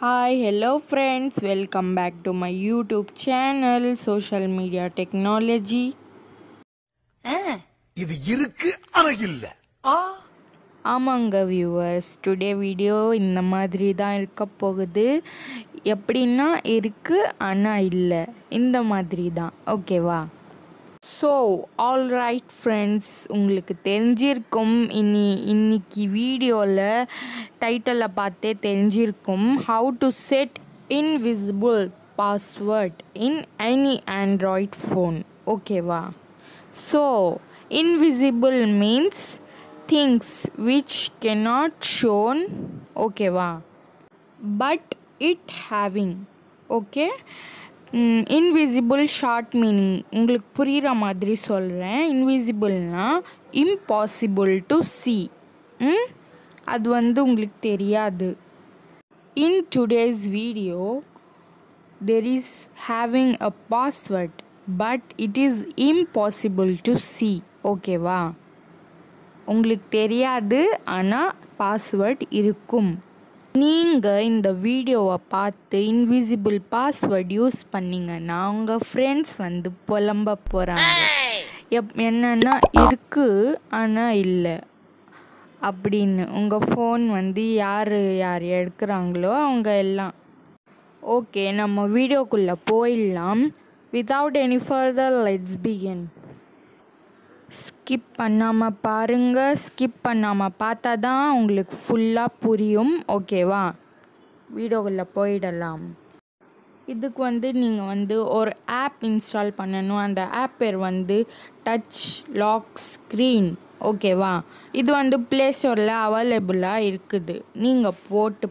Hi, hello friends, welcome back to my YouTube channel, Social Media Technology. இது இருக்கு ஆனா இல்ல ஆமாங்க வியூவர்ஸ் டுடே வீடியோ இந்த மாதிரி தான் இருக்க போகுது எப்படின்னா இருக்கு ஆனால் இல்லை இந்த மாதிரி தான் ஓகேவா ஸோ ஆல் ரைட் ஃப்ரெண்ட்ஸ் உங்களுக்கு தெரிஞ்சிருக்கும் இனி இன்னைக்கு வீடியோவில் டைட்டிலை பார்த்தே தெரிஞ்சிருக்கும் how to set invisible password in any Android phone ஓகேவா so invisible means things which cannot shown ஓகேவா but it having okay invisible short meaning உங்களுக்கு புரிகிற மாதிரி சொல்கிறேன் இன்விசிபிள்னா இம்பாசிபிள் டு சி அது வந்து உங்களுக்கு தெரியாது in today's video there is having a password but it is impossible to see ஓகேவா உங்களுக்கு தெரியாது ஆனால் பாஸ்வேர்ட் இருக்கும் நீங்கள் இந்த வீடியோவை பார்த்து இன்விசிபிள் பாஸ்வேர்ட் யூஸ் பண்ணீங்கன்னா உங்கள் ஃப்ரெண்ட்ஸ் வந்து புலம்ப போகிறாங்க எப் என்னன்னா இருக்குது ஆனால் இல்லை அப்படின்னு உங்கள் ஃபோன் வந்து யார் யார் எடுக்கிறாங்களோ அவங்க எல்லாம் ஓகே நம்ம வீடியோக்குள்ளே போயிடலாம் without any further let's begin skip பண்ணாமல் பாருங்கள் ஸ்கிப் பண்ணாமல் பார்த்தா தான் உங்களுக்கு ஃபுல்லாக புரியும் ஓகேவா வீடியோக்குள்ளே போயிடலாம் இதுக்கு வந்து நீங்கள் வந்து ஒரு ஆப் இன்ஸ்டால் பண்ணணும் அந்த ஆப் பேர் வந்து டச் லாக் ஸ்க்ரீன் ஓகேவா இது வந்து ப்ளே ஸ்டோரில் அவைலபிளாக இருக்குது நீங்கள் போட்டு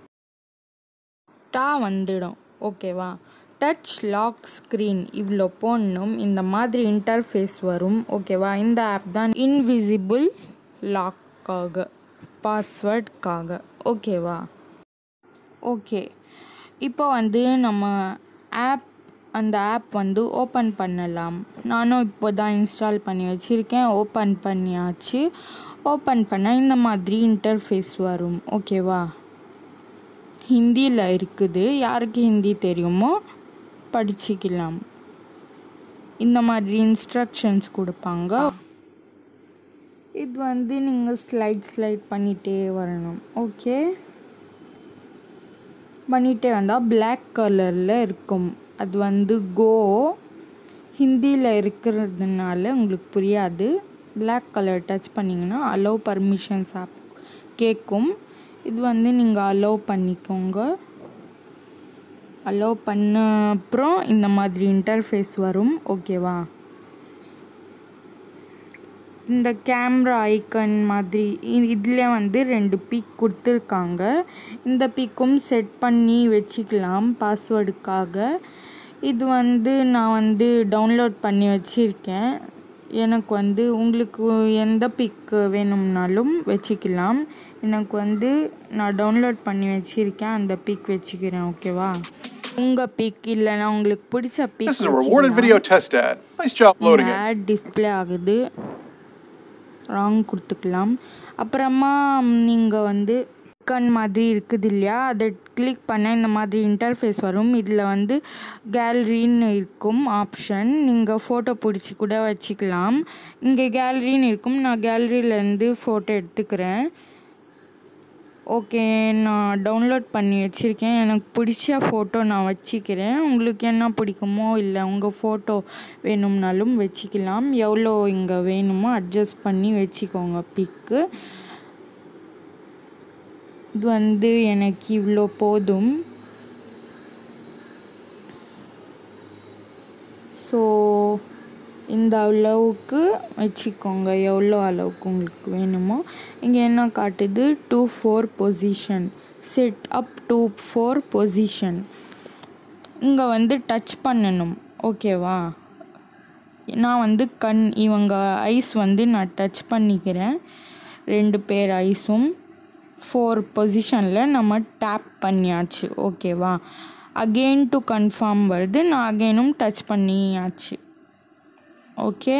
டா வந்துடும் ஓகேவா டச் லாக் ஸ்க்ரீன் இவ்வளோ போடணும் இந்த மாதிரி இன்டர்ஃபேஸ் வரும் ஓகேவா இந்த ஆப் தான் இன்விசிபிள் லாக்காக பாஸ்வேர்டுக்காக ஓகேவா ஓகே இப்போ வந்து நம்ம ஆப் அந்த ஆப் வந்து ஓப்பன் பண்ணலாம் நானும் இப்போ தான் இன்ஸ்டால் பண்ணி வச்சுருக்கேன் ஓப்பன் பண்ணியாச்சு ஓப்பன் பண்ணால் இந்த மாதிரி இன்டர்ஃபேஸ் வரும் ஓகேவா ஹிந்தியில் இருக்குது யாருக்கு ஹிந்தி தெரியுமோ படிச்சுக்கலாம் இந்த மாதிரி இன்ஸ்ட்ரக்ஷன்ஸ் கொடுப்பாங்க இது வந்து நீங்கள் ஸ்லைட் ஸ்லைட் பண்ணிகிட்டே வரணும் ஓகே பண்ணிகிட்டே வந்தால் பிளாக் கலரில் இருக்கும் அது வந்து கோ ஹிந்தியில் இருக்கிறதுனால உங்களுக்கு புரியாது பிளாக் கலர் டச் பண்ணிங்கன்னா அலோவ் பர்மிஷன்ஸ் ஆப் கேட்கும் இது வந்து நீங்கள் அலோவ் பண்ணிக்கோங்க அலோவ் பண்ண அப்புறம் இந்த மாதிரி இன்டர்ஃபேஸ் வரும் ஓகேவா இந்த கேமரா ஐக்கன் மாதிரி இதில் வந்து ரெண்டு பிக் கொடுத்துருக்காங்க இந்த பிக்கும் செட் பண்ணி வச்சுக்கலாம் பாஸ்வேர்டுக்காக இது வந்து நான் வந்து டவுன்லோட் பண்ணி வச்சுருக்கேன் எனக்கு வந்து உங்களுக்கு எந்த பிக் வேணும்னாலும் வச்சுக்கலாம் எனக்கு வந்து நான் டவுன்லோட் பண்ணி வச்சுருக்கேன் அந்த பிக் வச்சுக்கிறேன் ஓகேவா உங்கள் பிக் இல்லைன்னா உங்களுக்கு பிடிச்ச This is a big rewarded video test ad. Nice job loading it. Ad display ஆகுது ராங் கொடுத்துக்கலாம் அப்புறமா நீங்கள் வந்து கன் மாதிரி இருக்குது இல்லையா அதை கிளிக் பண்ண இந்த மாதிரி இன்டர்ஃபேஸ் வரும் இதில் வந்து கேலரின்னு இருக்கும் ஆப்ஷன் நீங்கள் ஃபோட்டோ பிடிச்சி கூட வச்சுக்கலாம் இங்கே கேலரின்னு இருக்கும் நான் கேலரியிலேருந்து ஃபோட்டோ எடுத்துக்கிறேன் ஓகே நான் டவுன்லோட் பண்ணி வச்சுருக்கேன் எனக்கு பிடிச்ச ஃபோட்டோ நான் வச்சுக்கிறேன் உங்களுக்கு என்ன பிடிக்குமோ இல்லை உங்கள் ஃபோட்டோ வேணும்னாலும் வச்சுக்கலாம் எவ்வளோ இங்கே வேணுமோ அட்ஜஸ்ட் பண்ணி வச்சுக்கோங்க பிக்கு இது வந்து எனக்கு இவ்வளோ போதும் ஸோ இந்த அளவுக்கு வச்சுக்கோங்க எவ்வளோ அளவுக்கு உங்களுக்கு வேணுமோ இங்கே என்ன காட்டுது two four position set up two four position இங்கே வந்து டச் பண்ணணும் ஓகேவா நான் வந்து கண் இவங்க ஐஸ் வந்து நான் டச் பண்ணிக்கிறேன் ரெண்டு பேர் ஐஸும் ஃபோர் பொசிஷனில் நம்ம டேப் பண்ணியாச்சு ஓகேவா அகெயின் டு கன்ஃபார்ம் வருது நான் அகெயினும் டச் பண்ணியாச்சு ஓகே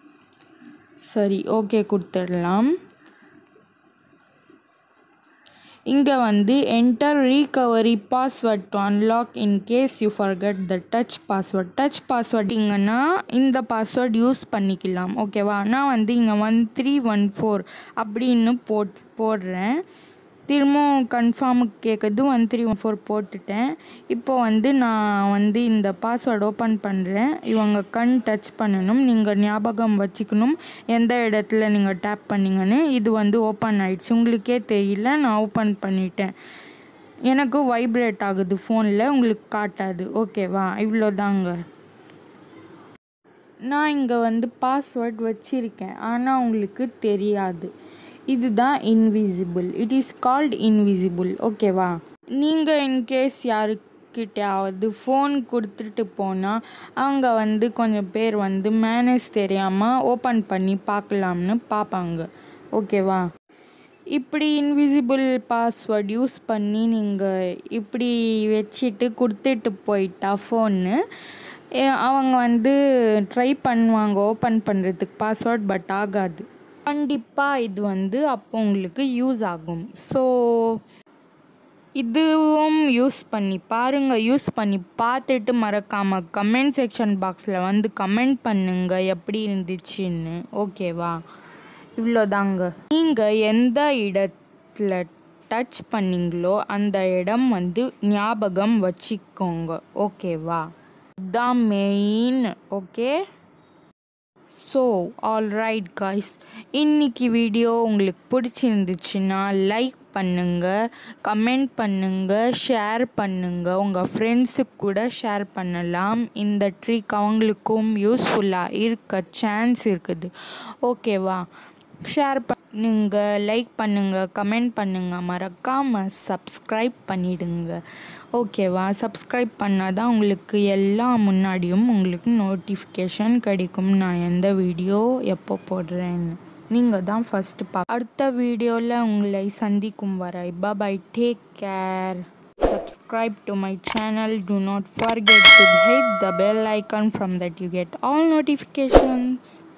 சரி ஓகே கொடுத்துடலாம் இங்கே வந்து enter recovery password to unlock in case you forget the touch password touch password இங்கன்னா இந்த பாஸ்வேர்ட் யூஸ் பண்ணிக்கலாம் ஓகேவா நான் வந்து இங்கே ஒன் த்ரீ ஒன் ஃபோர் அப்படின்னு போட் போடுறேன் திரும்பவும் கன்ஃபார்முக்கு கேட்குறது ஒன் த்ரீ ஒன் ஃபோர் போட்டுட்டேன் இப்போ வந்து நான் வந்து இந்த பாஸ்வேர்டு ஓப்பன் பண்ணுறேன் இவங்க கண் டச் பண்ணணும் நீங்கள் ஞாபகம் வச்சுக்கணும் எந்த இடத்துல நீங்கள் டேப் பண்ணீங்கன்னு இது வந்து ஓப்பன் ஆயிடுச்சு உங்களுக்கே தெரியல நான் ஓப்பன் பண்ணிட்டேன் எனக்கு வைப்ரேட் ஆகுது ஃபோனில் உங்களுக்கு காட்டாது ஓகேவா இவ்வளோதாங்க நான் இங்கே வந்து பாஸ்வேர்ட் வச்சுருக்கேன் ஆனால் உங்களுக்கு தெரியாது இதுதான் invisible it is called invisible ஓகேவா நீங்கள் இன்கேஸ் யாருக்கிட்டையாவது ஃபோன் கொடுத்துட்டு போனால் அவங்க வந்து கொஞ்சம் பேர் வந்து மேனேஜ் தெரியாமல் ஓப்பன் பண்ணி பார்க்கலாம்னு பார்ப்பாங்க ஓகேவா இப்படி இன்விசிபிள் பாஸ்வேர்ட் யூஸ் பண்ணி நீங்கள் இப்படி வச்சுட்டு கொடுத்துட்டு போயிட்டா ஃபோன்னு அவங்க வந்து ட்ரை பண்ணுவாங்க ஓப்பன் பண்ணுறதுக்கு பாஸ்வேர்ட் பட் ஆகாது கண்டிப்பாக இது வந்து அப்போ உங்களுக்கு யூஸ் ஆகும் ஸோ இதுவும் யூஸ் பண்ணி பாருங்கள் யூஸ் பண்ணி பார்த்துட்டு மறக்காமல் கமெண்ட் செக்ஷன் பாக்ஸில் வந்து கமெண்ட் பண்ணுங்கள் எப்படி இருந்துச்சுன்னு ஓகேவா இவ்வளோதாங்க நீங்கள் எந்த இடத்துல டச் பண்ணீங்களோ அந்த இடம் வந்து ஞாபகம் வச்சுக்கோங்க ஓகேவா தான் main okay so alright guys இன்னைக்கு வீடியோ உங்களுக்கு பிடிச்சிருந்துச்சுன்னா லைக் பண்ணுங்கள் கமெண்ட் பண்ணுங்கள் ஷேர் பண்ணுங்கள் உங்கள் ஃப்ரெண்ட்ஸுக்கு கூட ஷேர் பண்ணலாம் இந்த ட்ரிக் அவங்களுக்கும் யூஸ்ஃபுல்லாக இருக்க சான்ஸ் இருக்குது ஓகேவா ஷேர் பண்ணுங்க லைக் பண்ணுங்கள் கமெண்ட் பண்ணுங்கள் மறக்காமல் சப்ஸ்கிரைப் பண்ணிடுங்க ஓகேவா சப்ஸ்கிரைப் பண்ணால் தான் உங்களுக்கு எல்லா முன்னாடியும் உங்களுக்கு நோட்டிஃபிகேஷன் கிடைக்கும் நான் எந்த வீடியோ எப்போ போடுறேன்னு நீங்கள் தான் ஃபஸ்ட்டு பா அடுத்த வீடியோவில் உங்களை சந்திக்கும் வரை bye take care subscribe to my channel do not forget to hit the bell icon from that you get all notifications